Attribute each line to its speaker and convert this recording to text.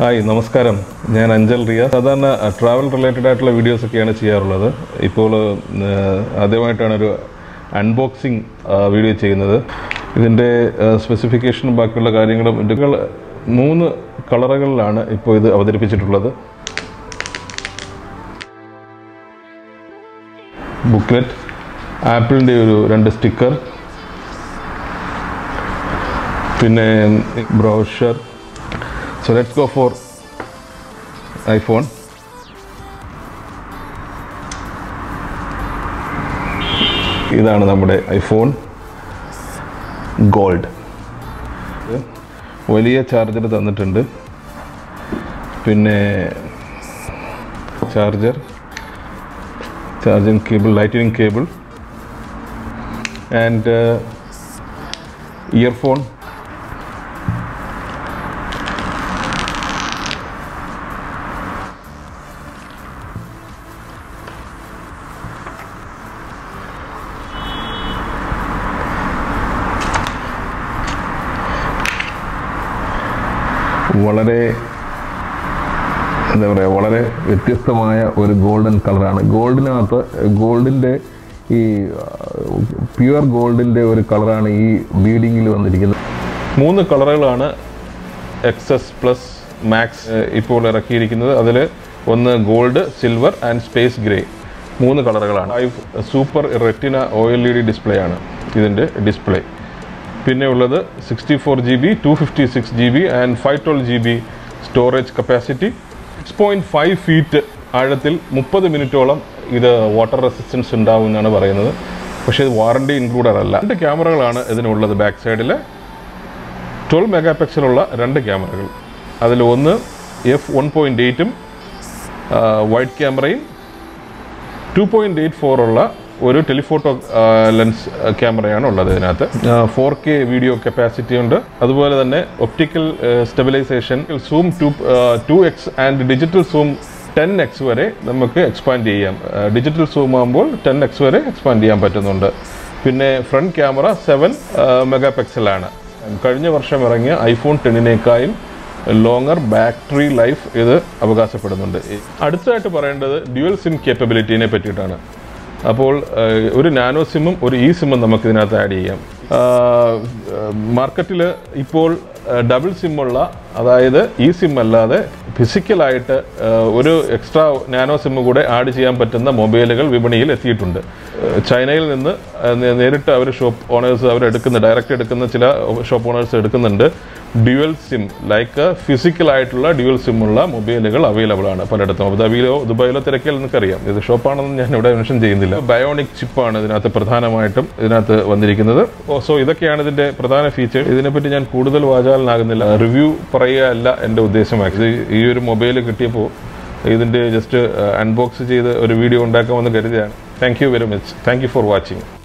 Speaker 1: hi നമസ്കാരം ഞാൻ അഞ്ചൽ റിയ സാധാരണ ട്രാവൽ റിലേറ്റഡ് ആയിട്ടുള്ള വീഡിയോസ് ഒക്കെയാണ് ചെയ്യാറുള്ളത് ഇപ്പോൾ ഏഹ്, ആദ്യമായിട്ടാണ് ഒരു അൺബോക്സിങ് വീഡിയോ ചെയ്യുന്നത് ഇതിൻ്റെ സ്പെസിഫിക്കേഷനും ബാക്കിയുള്ള കാര്യങ്ങളും ഇതുകൾ മൂന്ന് കളറുകളിലാണ് ഇപ്പോൾ ഇത് അവതരിപ്പിച്ചിട്ടുള്ളത് ബുക്ക്ലെറ്റ് ആപ്പിളിൻ്റെ ഒരു രണ്ട് സ്റ്റിക്കർ പിന്നെ brochure so let's go for iPhone ഇതാണ് നമ്മുടെ ഐഫോൺ ഗോൾഡ് വലിയ ചാർജർ തന്നിട്ടുണ്ട് പിന്നെ charger charging cable lightning cable and earphone വളരെ എന്താ പറയുക വളരെ വ്യത്യസ്തമായ ഒരു ഗോൾഡൻ കളറാണ് ഗോൾഡിനകത്ത് ഗോൾഡിൻ്റെ ഈ പ്യുവർ ഗോൾഡിൻ്റെ ഒരു കളറാണ് ഈ ബീഡിങ്ങിൽ വന്നിരിക്കുന്നത് മൂന്ന് കളറുകളാണ് എക്സസ് പ്ലസ് മാക്സ് ഇപ്പോൾ ഇറക്കിയിരിക്കുന്നത് അതിൽ ഒന്ന് gold silver and space grey മൂന്ന് കളറുകളാണ് super retina O L E D display ആണ് ഇതിൻ്റെ ഡിസ്പ്ലേ പിന്നെ ഉള്ളത് sixty four G B two fifty six G B and five twelve G B storage capacity six point five feet ആഴത്തിൽ മുപ്പത് മിനിറ്റോളം ഇത് വാട്ടർ റെസിസ്റ്റൻസ് ഉണ്ടാവും എന്നാണ് പറയുന്നത് പക്ഷേ ഇത് വാറണ്ടി ഇൻക്ലൂഡഡ് അല്ല രണ്ട് ക്യാമറകളാണ് ഇതിനുള്ളത് ബാക്ക് സൈഡിൽ ട്വൽവ് മെഗാ പിക്സലുള്ള രണ്ട് ക്യാമറകൾ അതിൽ ഒന്ന് എഫ് വൺ പോയിൻറ്റ് എയ്റ്റും വൈഡ് ക്യാമറയും ടു പോയിൻറ്റ് എയ്റ്റ് ഫോർ ഉള്ള ഒരു ടെലിഫോട്ടോ ലെൻസ് ക്യാമറയാണ് ഉള്ളത് ഇതിനകത്ത് ഫോർ കെ വീഡിയോ കപ്പാസിറ്റി ഉണ്ട് അതുപോലെ തന്നെ optical stabilization zoom to two X and digital zoom ten X വരെ നമുക്ക് എക്സ്പാൻഡ് ചെയ്യാം ഡിജിറ്റൽ സൂം ആകുമ്പോൾ ടെൻ എക്സ് വരെ എക്സ്പാൻഡ് ചെയ്യാൻ പറ്റുന്നുണ്ട് പിന്നെ ഫ്രണ്ട് ക്യാമറ സെവൻ മെഗാ പിക്സലാണ് കഴിഞ്ഞ വർഷം ഇറങ്ങിയ ഐഫോൺ ടെന്നിനേക്കായും ലോങ്ങർ ബാറ്ററി ലൈഫ് ഇത് അവകാശപ്പെടുന്നുണ്ട് അടുത്തതായിട്ട് പറയേണ്ടത് ഡ്യുവൽ സിം കേപ്പബിലിറ്റിനെ പറ്റിയിട്ടാണ് അപ്പോൾ ഏഹ്, ഒരു നാനോ സിമ്മും ഒരു ഇ സിമ്മും നമുക്ക് ഇതിനകത്ത് ആഡ് ചെയ്യാം മാർക്കറ്റിൽ ഇപ്പോൾ ഡബിൾ സിമ്മുള്ള അതായത് ഇ സിം അല്ലാതെ ഫിസിക്കലായിട്ട് ഏഹ്, ഒരു എക്സ്ട്രാ നാനോ സിമ്മ് കൂടെ ആഡ് ചെയ്യാൻ പറ്റുന്ന മൊബൈലുകൾ വിപണിയിൽ എത്തിയിട്ടുണ്ട് ഏഹ്, ചൈനയിൽ നിന്ന് ഏഹ്, നേ- നേരിട്ട് അവർ ഷോപ്പ് ഓണേഴ്സ് അവർ എടുക്കുന്ന ഡയറക്റ്റ് എടുക്കുന്ന ചില ഷോപ്പ് ഓണേഴ്സ് എടുക്കുന്നുണ്ട് ഡ്യുവൽ സിം ലൈക്ക് ഫിസിക്കൽ ആയിട്ടുള്ള ഡ്യുവൽ സിം ഉള്ള മൊബൈലുകൾ അവൈലബിൾ ആണ് പലയിടത്തും അബുദാബിയിലോ ദുബായിലോ തിരക്കിയാൽ നിങ്ങൾക്കറിയാം ഇത് ഷോപ്പാണെന്ന് ഞാൻ ഇവിടെ മെൻഷൻ ചെയ്യുന്നില്ല ബയോണിക് ചിപ്പാണ് ഇതിനകത്ത് പ്രധാനമായിട്ടും ഇതിനകത്ത് വന്നിരിക്കുന്നത് സോ ഇതൊക്കെയാണ് ഇതിന്റെ പ്രധാന ഫീച്ചർ ഇതിനെപ്പറ്റി ഞാൻ കൂടുതൽ വാചാലനാകുന്നില്ല റിവ്യൂ പറയുക അല്ല എൻ്റെ ഉദ്ദേശം ആക്ച്വലി ഈ ഒരു മൊബൈൽ കിട്ടിയപ്പോൾ ഇതിന്റെ ജസ്റ്റ് അൺബോക്സ് ചെയ്ത് ഒരു വീഡിയോ ഉണ്ടാക്കാമെന്ന് കരുതിയാണ് thank you very much thank you for watching